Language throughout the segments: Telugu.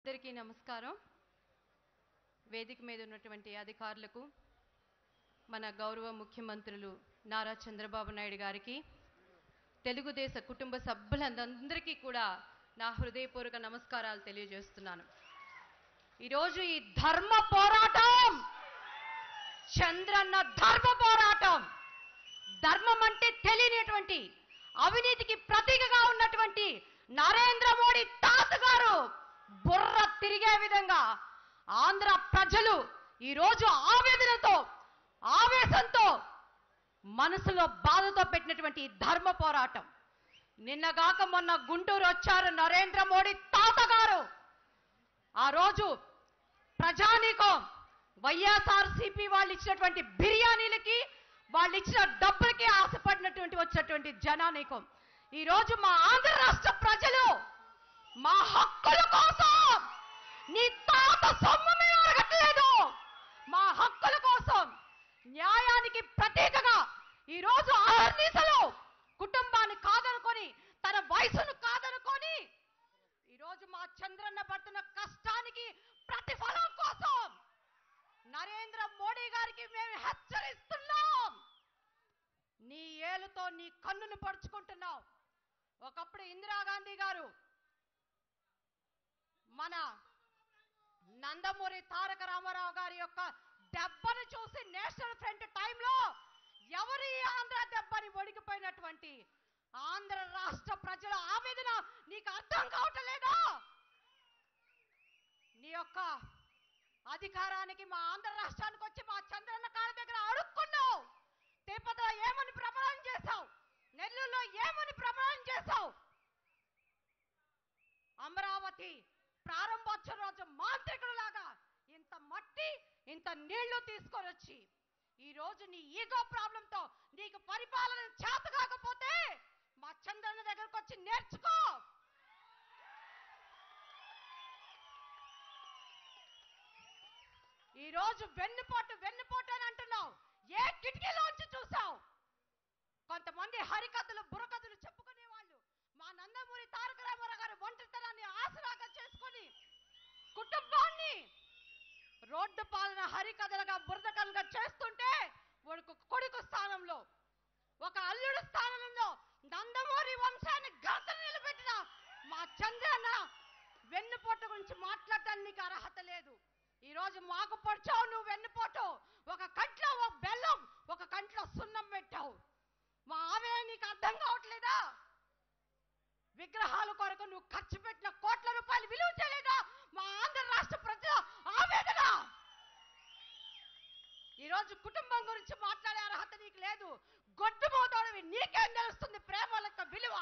అందరికీ నమస్కారం వేదిక మీద ఉన్నటువంటి అధికారులకు మన గౌరవ ముఖ్యమంత్రులు నారా చంద్రబాబు నాయుడు గారికి తెలుగుదేశ కుటుంబ సభ్యులందరికీ కూడా నా హృదయపూర్వక నమస్కారాలు తెలియజేస్తున్నాను ఈరోజు ఈ ధర్మ పోరాటం చంద్రన్న ధర్మ పోరాటం ధర్మం అంటే తెలియనటువంటి అవినీతికి ప్రతీకగా ఉన్నటువంటి నరేంద్ర మోడీ తాత గారు బుర్ర తిరిగే విధంగా ఆంధ్ర ప్రజలు ఈరోజు ఆవేదనతో ఆవేశంతో మనసులో బాధతో పెట్టినటువంటి ఈ ధర్మ పోరాటం నిన్నగాక మొన్న గుంటూరు వచ్చారు నరేంద్ర మోడీ తాత గారు ఆ రోజు ప్రజానీకం వైఎస్ఆర్సీపీ వాళ్ళు ఇచ్చినటువంటి బిర్యానీలకి వాళ్ళు ఇచ్చిన డబ్బులకి ఆశపడినటువంటి వచ్చినటువంటి జనానీకం ఈ రోజు మా ఆంధ్ర రాష్ట్ర ప్రజలు మా హక్కుల కోసం నీ తాత సొమ్ము మేము అడగట్లేదు మా హక్కుల కోసం న్యాయానికి ప్రతీకగా ఈ రోజు ఆర్నీసలో కుటుంబాన్ని కాదనుకొని తన వయసును కాదనుకొని ఈ రోజు మా చంద్రన్న పడుతున్న కష్టానికి ప్రతిఫలం కోసం నరేంద్ర మోడీ గారికి మేము హెచ్చరిస్తున్నాం నీ ఏలుతో నీ కన్నును పరుచుకుంటున్నావు ఒకప్పుడు ఇందిరాగాంధీ గారు మన నందమూరి తారక రామారావు గారి యొక్క దెబ్బను చూసి నేషనల్ ఫ్రంట్ టైంలో ఎవరి ఈ ఆంధ్ర దెబ్బని ఒడిగిపోయినటువంటి ఆంధ్ర రాష్ట్ర ప్రజల ఆవేదన నీకు అర్థం కావటం లేదా నీ యొక్క అధికారానికి మా ఆంధ్ర రాష్ట్రానికి వచ్చి మా చంద్రన్న కాళ్ళ దగ్గర అడుక్కున్నావు తిరుపతిలో ఏమని ప్రమాణం చేశావు నెల్లూరులో ఏమని ప్రమాణం చేశావు అమరావతి ప్రారంభోత్సవ రోజు మాంత్రికుడు లాగా ఇంత మట్టి ఇంత నీళ్లు తీసుకొని వచ్చి ఈ రోజు నీ ఈగో ప్రాబ్లంతో నీకు పరిపాలన చేత కాకపోతే మా చంద్రన్న దగ్గరకు వచ్చి నేర్చుకో ఈ రోజు వెన్నుపోటు వెన్నుపోటు అని అంటున్నావు ఏ కిటికీలోంచి చూసావు కొంతమంది హరికథలు బుర్రకథలు చెప్పుకునే వాళ్ళు మా నందమూరి తారక రామారావు గారు ఒంటరితనాన్ని ఆసరాగా చేసుకొని కుటుంబాన్ని రోడ్డు పాలన హరికథలుగా బురదకలుగా చేస్తుంటే వాడికి ఒక కొడుకు స్థానంలో ఒక అల్లుడు స్థానంలో నందమూరి వంశాన్ని ఘనతను నిలబెట్టిన మా చంద్రన్న వెన్నుపోటు గురించి మాట్లాడటానికి నీకు అర్హత లేదు ఈ రోజు మాకు పొడిచావు నువ్వు వెన్నుపోటు ఒక కంట్లో ఒక బెల్లం ఒక కంట్లో సున్నం పెట్టావు మా ఆవేదన నీకు అర్థం కావట్లేదా విగ్రహాల కొరకు నువ్వు ఖర్చు పెట్టిన కోట్ల రూపాయలు విలువ చేయలేదా మా ఆంధ్ర రాష్ట్ర ప్రజల ఆవేదన ఈరోజు కుటుంబం గురించి మాట్లాడే అర్హత నీకు లేదు గొడ్డు మోతోడివి నీకేం తెలుస్తుంది ప్రేమ యొక్క విలువ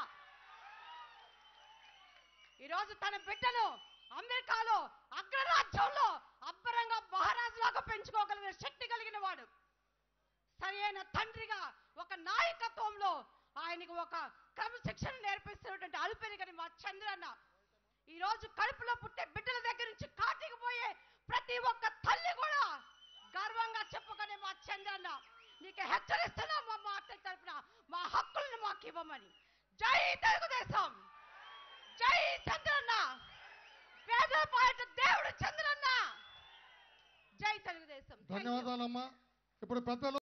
ఈరోజు తన బిడ్డను అమెరికాలో అగ్రరాజ్యంలో అబ్బరంగా మహారాజులాగా పెంచుకోగలిగిన శక్తి కలిగిన వాడు సరైన తండ్రిగా ఒక నాయకత్వంలో ఆయనకు ఒక క్రమశిక్షణ నేర్పిస్తున్నటువంటి అల్పెరిగని మా చంద్రన్న ఈ రోజు కడుపులో పుట్టే బిడ్డల దగ్గర నుంచి కాటికి పోయే ప్రతి ఒక్క తల్లి కూడా గర్వంగా చెప్పుకునే మా చంద్రన్న నీకు హెచ్చరిస్తున్నాం మా మాట తరపున మా హక్కులను మాకు ఇవ్వమని జై తెలుగుదేశం జై చంద్రన్న పేదల పాలిట దేవుడు చంద్రన్న జై తెలుగుదేశం Thank you. ధన్యవాదాలమ్మా ఇప్పుడు పెద్దలు